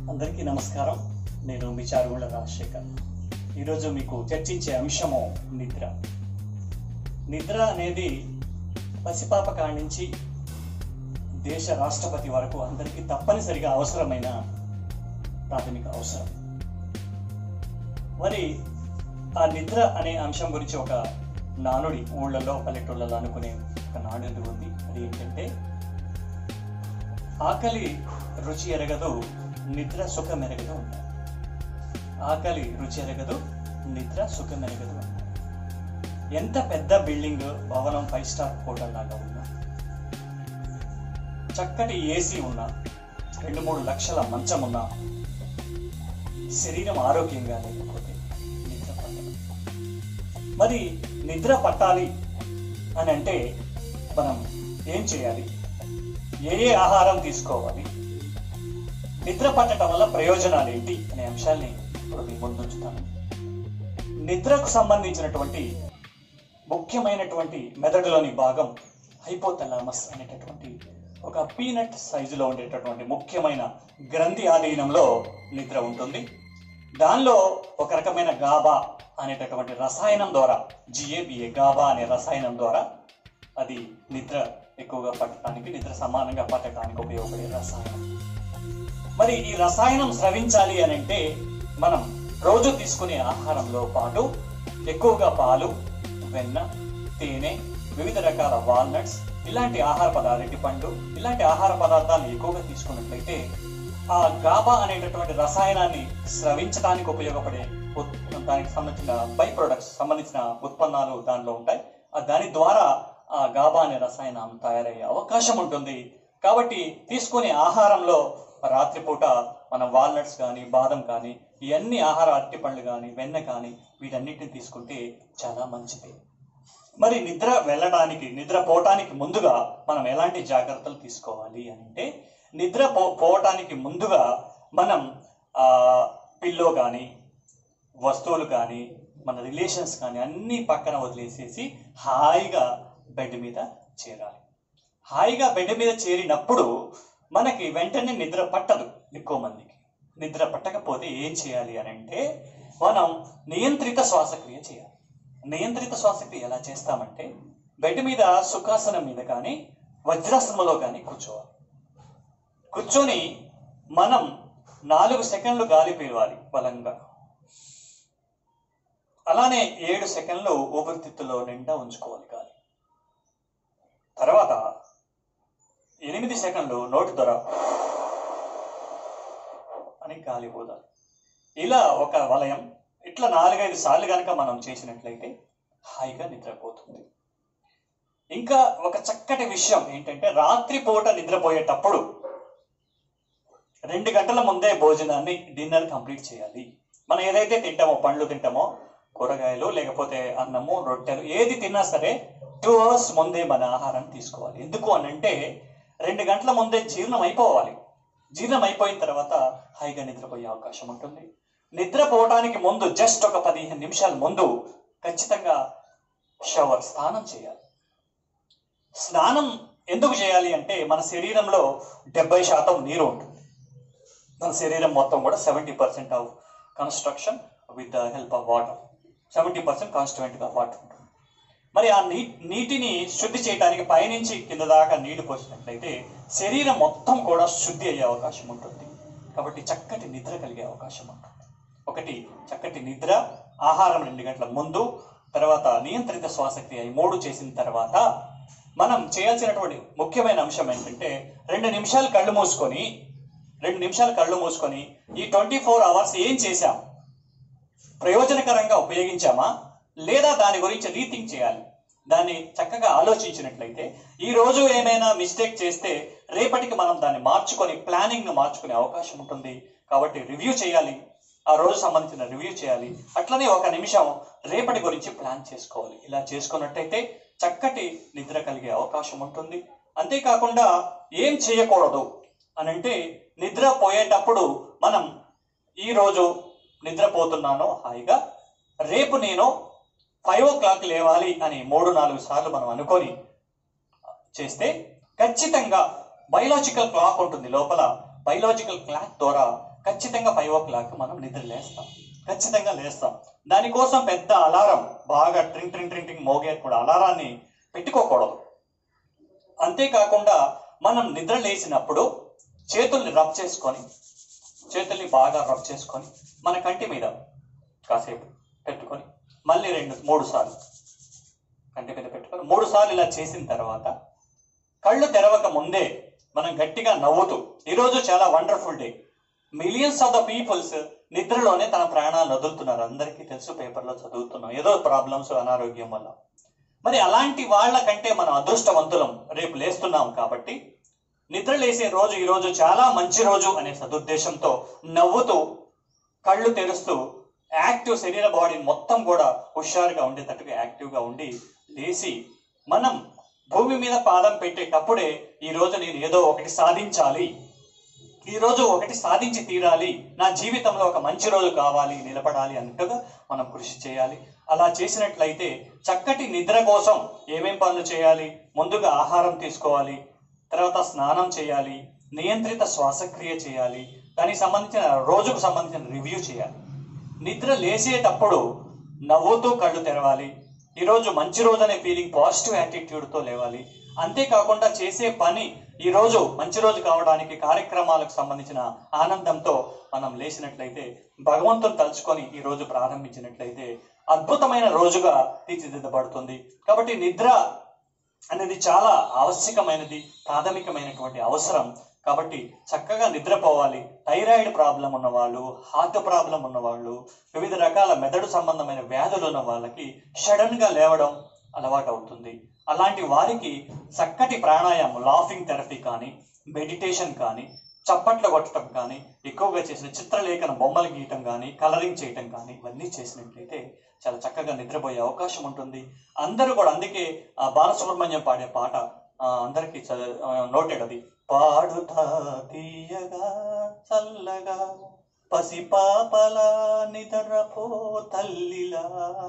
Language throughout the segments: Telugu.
అందరికీ నమస్కారం నేను మీ చారుగుళ్ళ రాజశేఖర్ ఈరోజు మీకు చర్చించే అంశము నిద్ర నిద్ర అనేది పసిపాప కాడి నుంచి దేశ రాష్ట్రపతి వరకు అందరికీ తప్పనిసరిగా అవసరమైన ప్రాథమిక అవసరం మరి ఆ నిద్ర అనే అంశం గురించి ఒక నానుడి ఊళ్ళలో పల్లెటూళ్ళలో అనుకునే ఒక నానుడి ఉంది అది ఏంటంటే ఆకలి రుచి ఎరగదు నిద్ర సుఖం ఎరగదు అన్నారు ఆకలి రుచి ఎరగదు నిద్ర సుఖం ఎరగదు అన్నారు ఎంత పెద్ద బిల్డింగ్ భవనం ఫైవ్ స్టార్ హోటల్ లాగా ఉన్నా చక్కటి ఏసీ ఉన్నా రెండు మూడు లక్షల మంచం ఉన్నా శరీరం ఆరోగ్యంగా లేకపోతే నిద్ర పట్టదు మరి నిద్ర పట్టాలి అని అంటే మనం ఏం చేయాలి ఏ ఏ ఆహారం తీసుకోవాలి నిద్ర పట్టడం వల్ల ప్రయోజనాలు ఏంటి అనే అంశాల్ని ఇప్పుడు మీ ముందుంచుతాను నిద్రకు సంబంధించినటువంటి ముఖ్యమైనటువంటి మెదడులోని భాగం హైపోథలామస్ అనేటటువంటి ఒక పీనట్ సైజులో ఉండేటటువంటి ముఖ్యమైన గ్రంథి ఆధీనంలో నిద్ర ఉంటుంది దానిలో ఒక రకమైన గాబా అనేటటువంటి రసాయనం ద్వారా జిఏబిఏ గాబా అనే రసాయనం ద్వారా అది నిద్ర ఎక్కువగా పట్టడానికి నిద్ర సమానంగా పట్టడానికి ఉపయోగపడే రసాయనం మరి ఈ రసాయనం స్రవించాలి అని అంటే మనం రోజు తీసుకునే ఆహారంలో పాటు ఎక్కువగా పాలు వెన్న తేనె వివిధ రకాల వాల్నట్స్ ఇలాంటి ఆహార పదార్థ పండు ఇలాంటి ఆహార పదార్థాలను ఎక్కువగా తీసుకున్నట్లయితే ఆ గాబా అనేటటువంటి రసాయనాన్ని స్రవించడానికి ఉపయోగపడే ఉత్- దానికి సంబంధించిన బై ప్రొడక్ట్స్ సంబంధించిన ఉత్పన్నాలు దానిలో ఉంటాయి ఆ దాని ద్వారా ఆ గాబా అనే రసాయనం తయారయ్యే అవకాశం ఉంటుంది కాబట్టి తీసుకునే ఆహారంలో రాత్రిపూట మనం వాల్నట్స్ కానీ బాదం కానీ ఇవన్నీ ఆహార అరటి పండ్లు కానీ వెన్న కానీ వీటన్నిటిని తీసుకుంటే చాలా మంచిది మరి నిద్ర వెళ్ళడానికి నిద్ర పోవటానికి ముందుగా మనం ఎలాంటి జాగ్రత్తలు తీసుకోవాలి అని అంటే నిద్ర పో పోవటానికి ముందుగా మనం ఆ పిల్లో కానీ వస్తువులు కానీ మన రిలేషన్స్ కానీ అన్నీ పక్కన వదిలేసేసి హాయిగా బెడ్ మీద చేరాలి హాయిగా బెడ్ మీద చేరినప్పుడు మనకి వెంటనే నిద్ర పట్టదు ఎక్కువ మందికి నిద్ర పట్టకపోతే ఏం చేయాలి అని అంటే మనం నియంత్రిత శ్వాసక్రియ చేయాలి నియంత్రిత శ్వాసక్రియ ఎలా చేస్తామంటే బెడ్ మీద సుఖాసనం మీద కానీ వజ్రాసనంలో కానీ కూర్చోవాలి కూర్చొని మనం నాలుగు సెకండ్లు గాలి పీలవాలి బలంగా అలానే ఏడు సెకండ్లు ఊపిరితిత్తులో నిండా ఉంచుకోవాలి గాలి తర్వాత ఎనిమిది సెకండ్లు నోటి ద్వారా అని గాలి పోదాలి ఇలా ఒక వలయం ఇట్లా నాలుగైదు సార్లు కనుక మనం చేసినట్లయితే హాయిగా నిద్రపోతుంది ఇంకా ఒక చక్కటి విషయం ఏంటంటే రాత్రిపూట నిద్రపోయేటప్పుడు రెండు గంటల ముందే భోజనాన్ని డిన్నర్ కంప్లీట్ చేయాలి మనం ఏదైతే తింటామో పండ్లు తింటామో కూరగాయలు లేకపోతే అన్నము రొట్టెలు ఏది తిన్నా సరే టూ అవర్స్ ముందే మన ఆహారం తీసుకోవాలి ఎందుకు అని అంటే రెండు గంటల ముందే జీర్ణం అయిపోవాలి జీర్ణం అయిపోయిన తర్వాత హాయిగా నిద్రపోయే అవకాశం ఉంటుంది నిద్రపోవటానికి ముందు జస్ట్ ఒక పదిహేను నిమిషాల ముందు ఖచ్చితంగా షవర్ స్నానం చేయాలి స్నానం ఎందుకు చేయాలి అంటే మన శరీరంలో డెబ్బై శాతం నీరు ఉంటుంది మన శరీరం మొత్తం కూడా seventy percent of construction with the help of water seventy percent కాన్స్టిట్యూంట్గా వాటర్ ఉంటుంది మరి ఆ నీ నీటిని శుద్ధి చేయడానికి పైనుంచి కింద దాకా నీళ్లు పోసినట్లయితే శరీరం మొత్తం కూడా శుద్ధి అయ్యే అవకాశం ఉంటుంది కాబట్టి చక్కటి నిద్ర కలిగే అవకాశం ఉంటుంది ఒకటి చక్కటి నిద్ర ఆహారం రెండు గంటల ముందు తర్వాత నియంత్రిత శ్వాసక్రియ ఈ మూడు చేసిన తర్వాత మనం చేయాల్సినటువంటి ముఖ్యమైన అంశం ఏంటంటే రెండు నిమిషాలు కళ్ళు మూసుకొని రెండు నిమిషాలు కళ్ళు మూసుకొని ఈ ట్వంటీ ఫోర్ అవర్స్ ఏం చేశాం ప్రయోజనకరంగా ఉపయోగించామా లేదా దాని గురించి రీథింక్ చేయాలి దాన్ని చక్కగా ఆలోచించినట్లయితే ఈ రోజు ఏమైనా మిస్టేక్ చేస్తే రేపటికి మనం దాన్ని మార్చుకొని ప్లానింగ్ ను మార్చుకునే అవకాశం ఉంటుంది కాబట్టి రివ్యూ చేయాలి ఆ రోజు సంబంధించిన రివ్యూ చేయాలి అట్లనే ఒక నిమిషం రేపటి గురించి ప్లాన్ చేసుకోవాలి ఇలా చేసుకున్నట్టయితే చక్కటి నిద్ర కలిగే అవకాశం ఉంటుంది అంతేకాకుండా ఏం చేయకూడదు అని అంటే నిద్ర పోయేటప్పుడు మనం ఈ రోజు నిద్రపోతున్నాను హాయిగా రేపు నేను ఫైవ్ ఓ క్లాక్ లేవాలి అని మూడు నాలుగు సార్లు మనం అనుకొని చేస్తే ఖచ్చితంగా బయలాజికల్ క్లాక్ ఉంటుంది లోపల బయలాజికల్ క్లాక్ ద్వారా ఖచ్చితంగా ఫైవ్ ఓ క్లాక్ మనం నిద్ర లేస్తాం ఖచ్చితంగా లేస్తాం దానికోసం పెద్ద అలారం బాగా ట్రింగ్ ట్రింగ్ ట్రింగ్ ట్రింగ్ మోగే కూడా అలారాన్ని పెట్టుకోకూడదు అంతేకాకుండా మనం నిద్ర లేచినప్పుడు చేతుల్ని రబ్ చేసుకొని చేతుల్ని బాగా రబ్ చేసుకొని మన కంటి మీద కాసేపు పెట్టుకొని మళ్ళీ రెండు మూడు సార్లు కంటి మీద పెట్టుకొని మూడు సార్లు ఇలా చేసిన తర్వాత కళ్ళు తెరవక ముందే మనం గట్టిగా నవ్వుతూ ఈరోజు చాలా wonderful day millions of the peoples నిద్రలోనే తన ప్రాణాలు వదులుతున్నారు అందరికీ తెలుసు పేపర్లో చదువుతున్నాం ఏదో ప్రాబ్లమ్స్ అనారోగ్యం వల్ల మరి అలాంటి వాళ్ళ కంటే మనం అదృష్టవంతులం రేపు లేస్తున్నాం కాబట్టి నిద్ర లేసే రోజు ఈ రోజు చాలా మంచి రోజు అనే సదుద్దేశంతో నవ్వుతూ కళ్ళు తెరుస్తూ యాక్టివ్ శరీర బాడీ మొత్తం కూడా హుషారుగా ఉండేటట్టుగా యాక్టివ్గా ఉండి లేచి మనం భూమి మీద పాదం పెట్టేటప్పుడే ఈ రోజు నేను ఏదో ఒకటి సాధించాలి ఈ రోజు ఒకటి సాధించి తీరాలి నా జీవితంలో ఒక మంచి రోజు కావాలి నిలబడాలి అన్నట్టుగా మనం కృషి చేయాలి అలా చేసినట్లయితే చక్కటి నిద్ర కోసం ఏమేం పనులు చేయాలి ముందుగా ఆహారం తీసుకోవాలి తర్వాత స్నానం చేయాలి నియంత్రిత శ్వాసక్రియ చేయాలి దానికి సంబంధించిన రోజుకు సంబంధించిన రివ్యూ చేయాలి నిద్ర లేచేటప్పుడు నవ్వుతూ కళ్ళు తెరవాలి ఈరోజు మంచి రోజు అనే ఫీలింగ్ పాజిటివ్ యాటిట్యూడ్తో లేవాలి అంతేకాకుండా చేసే పని ఈ రోజు మంచి రోజు కావడానికి కార్యక్రమాలకు సంబంధించిన ఆనందంతో మనం లేచినట్లయితే భగవంతుని తలుచుకొని ఈ రోజు ప్రారంభించినట్లయితే అద్భుతమైన రోజుగా తీర్చిదిద్దబడుతుంది కాబట్టి నిద్ర అనేది చాలా ఆవశ్యకమైనది ప్రాథమికమైనటువంటి అవసరం కాబట్టి చక్కగా నిద్రపోవాలి థైరాయిడ్ ప్రాబ్లం ఉన్న వాళ్ళు హార్ట్ ప్రాబ్లం ఉన్న వాళ్ళు వివిధ రకాల మెదడు సంబంధమైన వ్యాధులు ఉన్న వాళ్ళకి సడన్ గా లేవడం అలవాటు అవుతుంది అలాంటి వారికి చక్కటి ప్రాణాయామం లాఫింగ్ థెరపీ కానీ మెడిటేషన్ కానీ చప్పట్లు కొట్టడం కానీ ఎక్కువగా చేసిన చిత్రలేఖన బొమ్మలు గీయటం కానీ కలరింగ్ చేయటం కానీ ఇవన్నీ చేసినట్లయితే చాలా చక్కగా నిద్రపోయే అవకాశం ఉంటుంది అందరూ కూడా అందుకే ఆ బాలసుబ్రహ్మణ్యం పాడే పాట ఆ, అందరికీ నోటెడ్ అది పాడుతా తీయగా చల్లగా పసిపాపల నిద్రపో తల్లిలా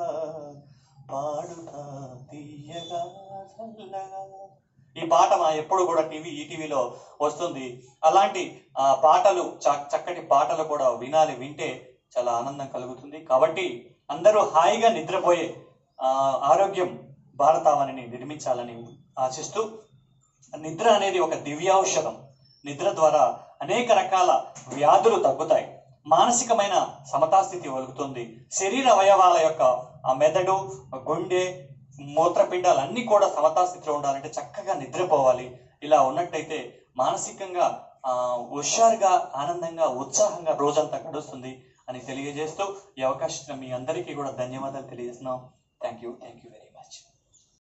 పాడుతా తీయగా చల్లగా ఈ పాట మా ఎప్పుడు కూడా టీవీ ఈటీవీలో వస్తుంది అలాంటి ఆ, పాటలు చ- చక్కటి పాటలు కూడా వినాలి వింటే చాలా ఆనందం కలుగుతుంది కాబట్టి అందరూ హాయిగా నిద్రపోయే ఆ, ఆరోగ్యం భారతావనిని నిర్మించాలని ఆశిస్తూ నిద్ర అనేది ఒక దివ్యౌషధం నిద్ర ద్వారా అనేక రకాల వ్యాధులు తగ్గుతాయి మానసికమైన సమతాస్థితి ఒలుగుతుంది శరీర అవయవాల యొక్క ఆ మెదడు గుండె మూత్రపిండాలు అన్నీ కూడా సమతాస్థితిలో ఉండాలంటే చక్కగా నిద్రపోవాలి ఇలా ఉన్నట్టయితే మానసికంగా ఆ, హుషారుగా ఆనందంగా ఉత్సాహంగా రోజంతా గడుస్తుంది అని తెలియజేస్తూ ఈ అవకాశం ఇచ్చిన మీ అందరికీ కూడా ధన్యవాదాలు తెలియజేస్తున్నాం thank you thank you very much